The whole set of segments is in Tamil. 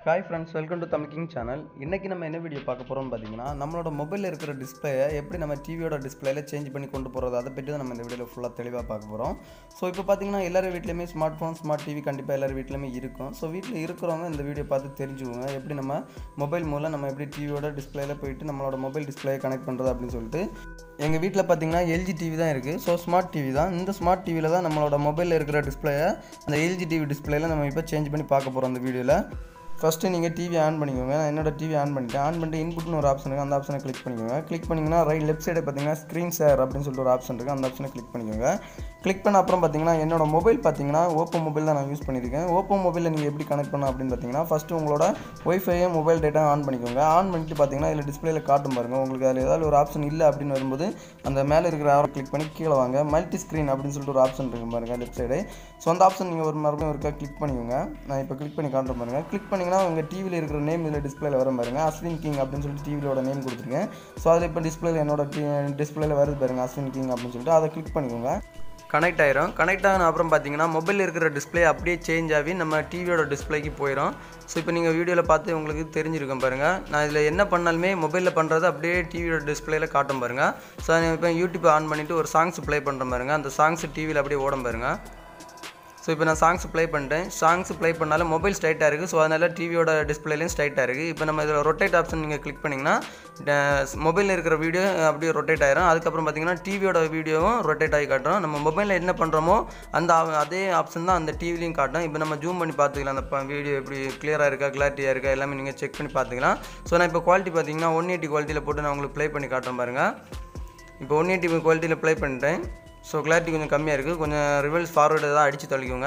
hi friends welcome to Tamil king channel இன்றைக்கி நம்ம என்ன வீடியோ பார்க்க போகிறோம்னு பார்த்தீங்கன்னா நம்மளோட மொபைலில் இருக்கிற டிஸ்பிளேயை எப்படி நம்ம டிவியோட டிஸ்பிளேல சேஞ்ச் பண்ணி கொண்டு போகிறது அதை பற்றி தான் நம்ம இந்த வீடியோவில் ஃபுல்லாக தெளிவாக பார்க்க போகிறோம் ஸோ இப்போ பார்த்தீங்கன்னா எல்லார் வீட்லேயுமே ஸ்மார்ட் ஃபோன் ஸ்மார்ட் டிவி கண்டிப்பாக எல்லார் வீட்லேயுமே இருக்கும் ஸோ வீட்டில் இருக்கிறவங்க இந்த வீடியோ பார்த்து தெரிஞ்சுக்கோங்க எப்படி நம்ம மொபைல் மூலம் நம்ம எப்படி டிவியோட டிஸ்பிளேல போயிட்டு நம்மளோட மொபைல் டிஸ்பிளேயை கனெக்ட் பண்ணுறது அப்படின்னு சொல்லிட்டு எங்கள் வீட்டில் பார்த்தீங்கன்னா எல்ஜி டிவி தான் இருக்குது ஸோ ஸ்மார்ட் டிவி தான் இந்த ஸ்மார்ட் டிவியில் தான் நம்மளோட மொபைலில் இருக்கிற டிஸ்பிளேயை அந்த எல்ஜி டிவி டிஸ்பிளேல நம்ம இப்போ சேஞ்ச் பண்ணி பார்க்க போகிறோம் அந்த வீடியோவில் ஃபஸ்ட்டு நீங்கள் டிவி ஆன் பண்ணிக்கோங்க நான் என்னோட டிவி ஆன் பண்ணிட்டேன் ஆன் பண்ணிட்டு இன்புட்னு ஒரு ஆப்ஷன் இருக்குது அந்த ஆப்ஷனை கிளிக் பண்ணிக்கோங்க கிளிக் பண்ணிங்கன்னா ரைட் லெஃப்ட் சைடு பார்த்தீங்கன்னா ஸ்க்ரீன் ஷேர் அப்படின்னு சொல்லிட்டு ஒரு ஆப்ஷன் இருக்குது அந்த ஆப்ஷனை கிளிக் பண்ணிக்கோங்க கிளிக் பண்ண அப்புறம் பார்த்தீங்கன்னா என்னோட மொபைல் பார்த்தீங்கன்னா ஓப்போ மொபைல் தான் நான் யூஸ் பண்ணியிருக்கேன் ஓப்போ மொபைலில் நீங்கள் எப்படி கனெக்ட் பண்ணணும் அப்படின்னு பார்த்தீங்கன்னா ஃபஸ்ட்டு உங்களோட ஒய்ஃபையை மொபைல் டேட்டா ஆன் பண்ணிக்கோங்க ஆன் பண்ணிட்டு பார்த்தீங்கன்னா இதில் டிஸ்பிளேல காட்டும் பாருங்க உங்களுக்கு அதில் ஏதாவது ஒரு ஆப்ஷன் இல்லை அப்படின்னு வரும்போது அந்த மேலே இருக்கிற ஆரை கிளிக் பண்ணி கீழே வாங்க மல்டி ஸ்க்ரீன் அப்படின்னு சொல்லிட்டு ஒரு ஆப்ஷன் இருக்கு பாருங்க லெஃப்ட் சைடு ஸோ அந்த ஆப்ஷன் நீங்கள் ஒரு மறுபடியும் ஒருக்கா கிளிக் பண்ணிக்கோங்க நான் இப்போ கிளிக் பண்ணி காட்டுறேன் பாருங்க கிளிக் பண்ணிங்கன்னா உங்கள் டிவியில் இருக்கிற நேம் இதில் டிஸ்பிளேல வரும் பாருங்க அஸ்வின் கிங் அப்படின்னு சொல்லிட்டு டிவியோட நேம் கொடுத்துருக்கேன் ஸோ அதில் இப்போ டிஸ்பிளேல என்னோட டிஸ்பிளேல வருது பாருங்க அஸ்வின் கிங் அப்படின்னு சொல்லிட்டு அதை கிளிக் பண்ணிக்கோங்க கனெக்ட் ஆயிரும் கனெக்ட் ஆன அப்புறம் பார்த்தீங்கன்னா மொபைலில் இருக்கிற டிஸ்பிளே அப்படியே சேஞ்ச் ஆகி நம்ம டிவியோட டிஸ்பிளேக்கு போயிடும் ஸோ இப்போ நீங்கள் வீடியோவில் பார்த்து உங்களுக்கு தெரிஞ்சிருக்கும் பாருங்கள் நான் இதில் என்ன பண்ணாலுமே மொபைலில் பண்ணுறது அப்படியே டிவியோட டிஸ்பிளேல காட்டும் பாருங்கள் ஸோ நான் இப்போ யூடியூப் ஆன் பண்ணிவிட்டு ஒரு சாங்ஸ் ப்ளே பண்ணுறேன் பாருங்கள் அந்த சாங்ஸ் டிவியில் அப்படியே ஓடும் பாருங்கள் ஸோ இப்போ நான் சாங்ஸ் ப்ளே பண்ணிட்டேன் சாங்ஸ் ப்ளே பண்ணாலும் மொபைல் ஸ்ட்ரைட்டாக இருக்குது ஸோ அதனால் டிவியோட டிஸ்பிளேலையும் ஸ்ட்ரைட்டாக இருக்குது இப்போ நம்ம இதில் ரொட்டேட் ஆப்ஷன் நீங்கள் கிளிக் பண்ணிங்கன்னா மொபைலில் இருக்கிற வீடியோ அப்படியே ரொட்டேட் ஆயிரும் அதுக்கப்புறம் பார்த்தீங்கன்னா டிவியோட வீடியோவும் ரொட்டேட் ஆகி காட்டும் நம்ம மொபைலில் என்ன பண்ணுறோமோ அந்த ஆ- அதே ஆப்ஷன் தான் அந்த டிவிலையும் காட்டும் இப்போ நம்ம ஜூம் பண்ணி பார்த்துக்கலாம் அந்த வீடியோ எப்படி கிளியராக இருக்கா கிளாரிட்டியாக இருக்கா எல்லாமே நீங்கள் செக் பண்ணி பார்த்துக்கலாம் ஸோ நான் இப்போ குவாலிட்டி பார்த்தீங்கன்னா ஒன் எயிட்டி குவாலிட்டியில் போட்டு நான் உங்களுக்கு ப்ளே பண்ணி காட்டுறேன் பாருங்கள் இப்போ ஒன் எயிட்டி குவாலிட்டியில் ப்ளே பண்ணிட்டேன் ஸோ கிளாரிட்டி கொஞ்சம் கம்மியாக இருக்குது கொஞ்சம் ரிவல்ஸ் ஃபார்வர்டு தான் அடித்து தள்ளிக்கோங்க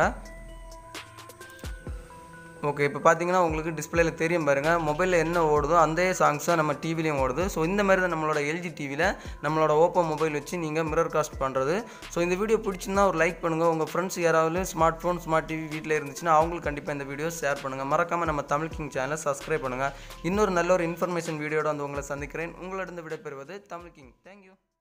ஓகே இப்போ பார்த்தீங்கன்னா உங்களுக்கு டிஸ்பிளேல தெரியும் பாருங்கள் மொபைலில் என்ன ஓடுதோ அந்த சாங்ஸ் தான் நம்ம டிவிலையும் ஓடுது ஸோ இந்த மாதிரி தான் நம்மளோட எல்ஜி டிவியில் நம்மளோட ஓப்போ மொபைல் வச்சு நீங்கள் மிரர் காஸ்ட் பண்ணுறது ஸோ இந்த வீடியோ பிடிச்சிருந்தா ஒரு லைக் பண்ணுங்கள் உங்கள் ஃப்ரெண்ட்ஸ் யாராவது ஸ்மார்ட் ஃபோன் ஸ்மார்ட் டிவி வீட்டில் இருந்துச்சுன்னா அவங்களுக்கு கண்டிப்பாக இந்த வீடியோ ஷேர் பண்ணுங்கள் மறக்காமல் நம்ம தமிழ் கிங் சேனலை சப்ஸ்கிரைப் பண்ணுங்கள் இன்னொரு நல்ல ஒரு இன்ஃபர்மேஷன் வீடியோட வந்து உங்களை சந்திக்கிறேன் உங்களிடம் விடைபெறுவது தமிழ் கிங் தேங்க்யூ